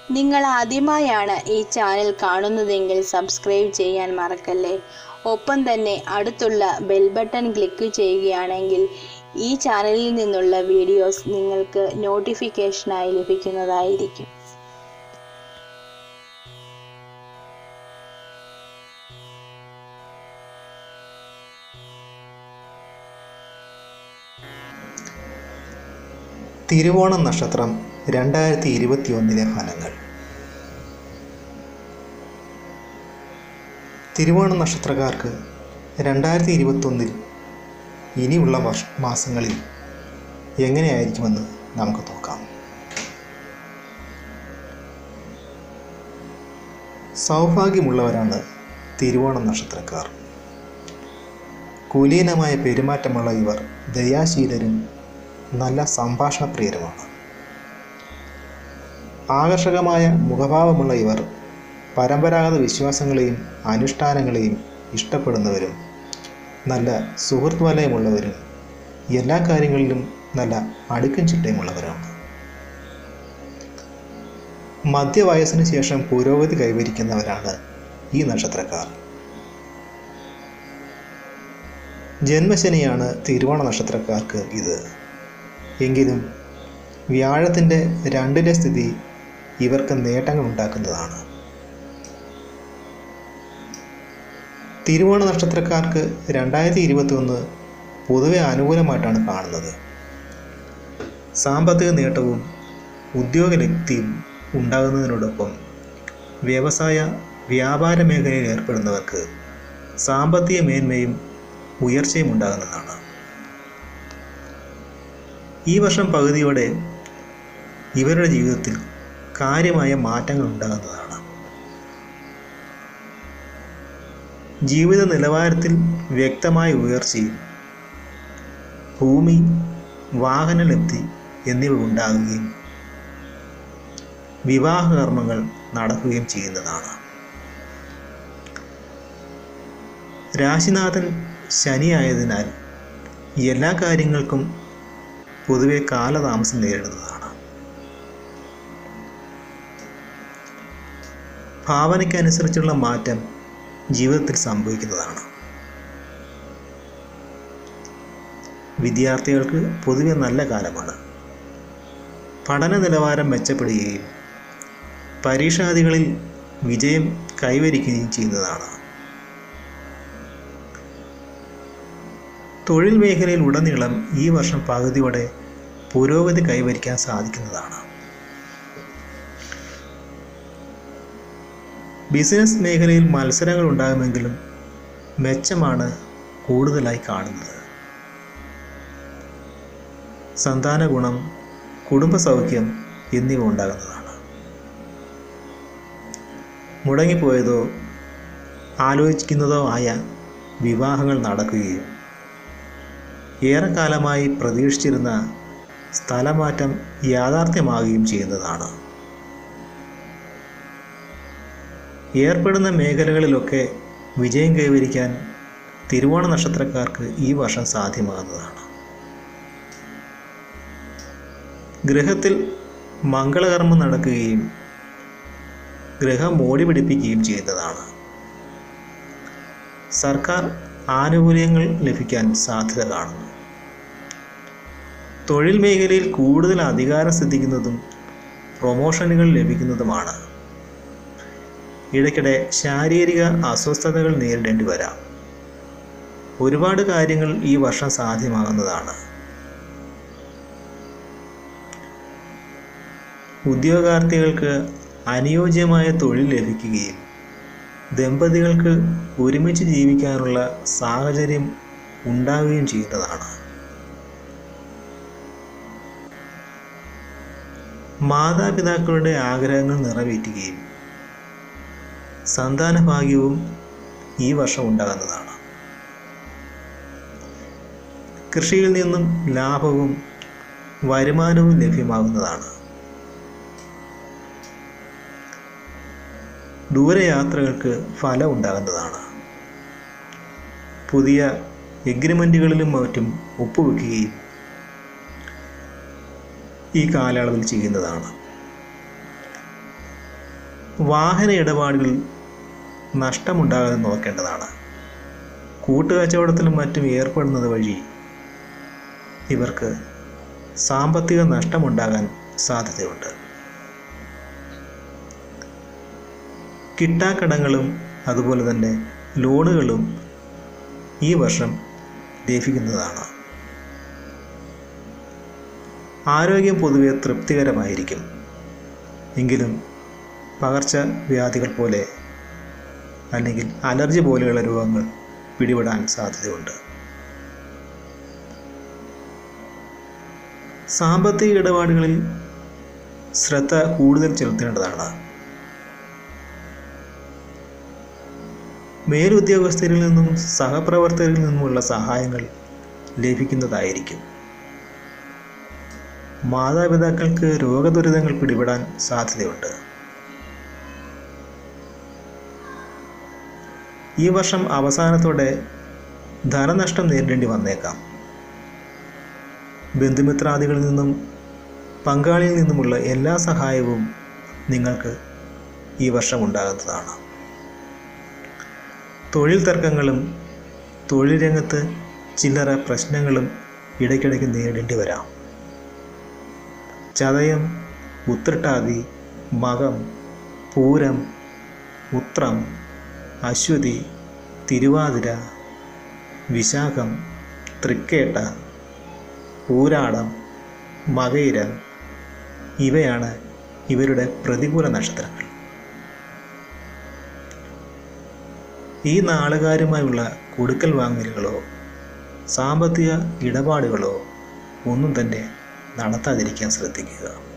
നിങ്ങൾ ആദ്യമായാണ് ഈ ചാനൽ കാണുന്നതെങ്കിൽ സബ്സ്ക്രൈബ് ചെയ്യാൻ മറക്കല്ലേ ഒപ്പം തന്നെ അടുത്തുള്ള ബെൽ ബട്ടൺ ക്ലിക്ക് ചെയ്യുകയാണെങ്കിൽ ഈ ചാനലിൽ നിന്നുള്ള വീഡിയോസ് നിങ്ങൾക്ക് നോട്ടിഫിക്കേഷനായി ലഭിക്കുന്നതായിരിക്കും തിരുവോണം നക്ഷത്രം രണ്ടായിരത്തി ഇരുപത്തി ഒന്നിലെ ഫലങ്ങൾ തിരുവോണം നക്ഷത്രക്കാർക്ക് രണ്ടായിരത്തി ഇരുപത്തൊന്നിൽ ഇനിയുള്ള വർഷ മാസങ്ങളിൽ എങ്ങനെയായിരിക്കുമെന്ന് നമുക്ക് നോക്കാം സൗഭാഗ്യമുള്ളവരാണ് തിരുവോണം നക്ഷത്രക്കാർ കുലീനമായ പെരുമാറ്റമുള്ള ഇവർ ദയാശീലരും നല്ല സംഭാഷണപ്രിയരുമാണ് ആകർഷകമായ മുഖഭാവമുള്ള ഇവർ പരമ്പരാഗത വിശ്വാസങ്ങളെയും അനുഷ്ഠാനങ്ങളെയും ഇഷ്ടപ്പെടുന്നവരും നല്ല സുഹൃത്ത് വലയമുള്ളവരും എല്ലാ കാര്യങ്ങളിലും നല്ല അടുക്കും ചിട്ടയുമുള്ളവരാണ് മധ്യവയസ്സിന് ശേഷം പുരോഗതി കൈവരിക്കുന്നവരാണ് ഈ നക്ഷത്രക്കാർ ജന്മശനിയാണ് തിരുവോണ നക്ഷത്രക്കാർക്ക് ഇത് എങ്കിലും വ്യാഴത്തിൻ്റെ രണ്ടിലെ സ്ഥിതി ഇവർക്ക് നേട്ടങ്ങൾ ഉണ്ടാക്കുന്നതാണ് തിരുവോണ നക്ഷത്രക്കാർക്ക് രണ്ടായിരത്തി ഇരുപത്തി ഒന്ന് പൊതുവെ അനുകൂലമായിട്ടാണ് കാണുന്നത് സാമ്പത്തിക നേട്ടവും ഉദ്യോഗലബ്ധിയും ഉണ്ടാകുന്നതിനോടൊപ്പം വ്യവസായ വ്യാപാര മേഖലയിൽ ഏർപ്പെടുന്നവർക്ക് സാമ്പത്തിക മേന്മയും ഉയർച്ചയും ഉണ്ടാകുന്നതാണ് ഈ വർഷം പകുതിയോടെ ഇവരുടെ ജീവിതത്തിൽ കാര്യമായ മാറ്റങ്ങൾ ഉണ്ടാകുന്നതാണ് ജീവിത നിലവാരത്തിൽ വ്യക്തമായ ഉയർച്ചയും ഭൂമി വാഹനലബ്ധി എന്നിവ ഉണ്ടാകുകയും വിവാഹകർമ്മങ്ങൾ നടക്കുകയും ചെയ്യുന്നതാണ് രാശിനാഥൻ ശനിയായതിനാൽ എല്ലാ കാര്യങ്ങൾക്കും പൊതുവെ കാലതാമസം നേരിടുന്നതാണ് ഭാവനയ്ക്കനുസരിച്ചുള്ള മാറ്റം ജീവിതത്തിൽ സംഭവിക്കുന്നതാണ് വിദ്യാർത്ഥികൾക്ക് പൊതുവെ നല്ല കാലമാണ് പഠന നിലവാരം മെച്ചപ്പെടുകയും പരീക്ഷാദികളിൽ വിജയം കൈവരിക്കുകയും ചെയ്യുന്നതാണ് തൊഴിൽ മേഖലയിൽ ഉടനീളം ഈ വർഷം പകുതിയോടെ പുരോഗതി കൈവരിക്കാൻ സാധിക്കുന്നതാണ് ബിസിനസ് മേഖലയിൽ മത്സരങ്ങൾ ഉണ്ടാകുമെങ്കിലും മെച്ചമാണ് കൂടുതലായി കാണുന്നത് സന്താന ഗുണം കുടുംബസൗഖ്യം എന്നിവ ഉണ്ടാകുന്നതാണ് മുടങ്ങിപ്പോയതോ ആലോചിക്കുന്നതോ ആയ വിവാഹങ്ങൾ നടക്കുകയും ഏറെക്കാലമായി പ്രതീക്ഷിച്ചിരുന്ന സ്ഥലമാറ്റം യാഥാർത്ഥ്യമാകുകയും ചെയ്യുന്നതാണ് ഏർപ്പെടുന്ന മേഖലകളിലൊക്കെ വിജയം കൈവരിക്കാൻ തിരുവോണ നക്ഷത്രക്കാർക്ക് ഈ വർഷം സാധ്യമാകുന്നതാണ് ഗൃഹത്തിൽ മംഗളകർമ്മം നടക്കുകയും ഗൃഹം മോടി പിടിപ്പിക്കുകയും ചെയ്യുന്നതാണ് സർക്കാർ ആനുകൂല്യങ്ങൾ ലഭിക്കാൻ സാധ്യത കാണുന്നു തൊഴിൽ മേഖലയിൽ കൂടുതൽ അധികാരം സിദ്ധിക്കുന്നതും പ്രൊമോഷനുകൾ ലഭിക്കുന്നതുമാണ് ഇടയ്ക്കിടെ ശാരീരിക അസ്വസ്ഥതകൾ നേരിടേണ്ടി വരാം ഒരുപാട് കാര്യങ്ങൾ ഈ വർഷം സാധ്യമാകുന്നതാണ് ഉദ്യോഗാർത്ഥികൾക്ക് അനുയോജ്യമായ തൊഴിൽ ലഭിക്കുകയും ദമ്പതികൾക്ക് ഒരുമിച്ച് ജീവിക്കാനുള്ള സാഹചര്യം ഉണ്ടാവുകയും ചെയ്യുന്നതാണ് മാതാപിതാക്കളുടെ ആഗ്രഹങ്ങൾ നിറവേറ്റുകയും സന്താന ഭാഗ്യവും ഈ വർഷം ഉണ്ടാകുന്നതാണ് കൃഷിയിൽ നിന്നും ലാഭവും വരുമാനവും ലഭ്യമാകുന്നതാണ് ദൂരയാത്രകൾക്ക് ഫലം ഉണ്ടാകുന്നതാണ് പുതിയ എഗ്രിമെൻറ്റുകളിലും മറ്റും ഒപ്പുവെക്കുകയും ഈ കാലയളവിൽ ചെയ്യുന്നതാണ് വാഹന ഇടപാടുകളിൽ നഷ്ടമുണ്ടാകാതെ നോക്കേണ്ടതാണ് കൂട്ടുകച്ചവടത്തിലും മറ്റും ഏർപ്പെടുന്നത് വഴി ഇവർക്ക് സാമ്പത്തിക നഷ്ടമുണ്ടാകാൻ സാധ്യതയുണ്ട് കിട്ടാക്കടങ്ങളും അതുപോലെ തന്നെ ലോണുകളും ഈ വർഷം ലഭിക്കുന്നതാണ് ആരോഗ്യം പൊതുവെ തൃപ്തികരമായിരിക്കും എങ്കിലും പകർച്ചവ്യാധികൾ പോലെ അല്ലെങ്കിൽ അലർജി പോലെയുള്ള രോഗങ്ങൾ പിടിപെടാൻ സാധ്യതയുണ്ട് സാമ്പത്തിക ഇടപാടുകളിൽ ശ്രദ്ധ കൂടുതൽ ചെലുത്തേണ്ടതാണ് മേലുദ്യോഗസ്ഥരിൽ നിന്നും സഹപ്രവർത്തകരിൽ നിന്നുമുള്ള സഹായങ്ങൾ ലഭിക്കുന്നതായിരിക്കും മാതാപിതാക്കൾക്ക് രോഗദുരിതങ്ങൾ പിടിപെടാൻ സാധ്യതയുണ്ട് ഈ വർഷം അവസാനത്തോടെ ധനനഷ്ടം നേരിടേണ്ടി വന്നേക്കാം ബന്ധുമിത്രാദികളിൽ നിന്നും പങ്കാളിയിൽ നിന്നുമുള്ള എല്ലാ സഹായവും നിങ്ങൾക്ക് ഈ വർഷം ഉണ്ടാകുന്നതാണ് തൊഴിൽ തർക്കങ്ങളും തൊഴിൽ രംഗത്ത് ചില്ലറ പ്രശ്നങ്ങളും ഇടയ്ക്കിടയ്ക്ക് നേരിടേണ്ടി വരാം ചതയം ഉത്രട്ടാതി മകം പൂരം ഉത്രം അശ്വതി തിരുവാതിര വിശാഖം തൃക്കേട്ട പൂരാടം മകയിരം ഇവയാണ് ഇവരുടെ പ്രതികൂല നക്ഷത്രങ്ങൾ ഈ നാളുകാരുമായുള്ള കൊടുക്കൽ വാങ്ങലുകളോ സാമ്പത്തിക ഇടപാടുകളോ ഒന്നും തന്നെ നടത്താതിരിക്കാൻ ശ്രദ്ധിക്കുക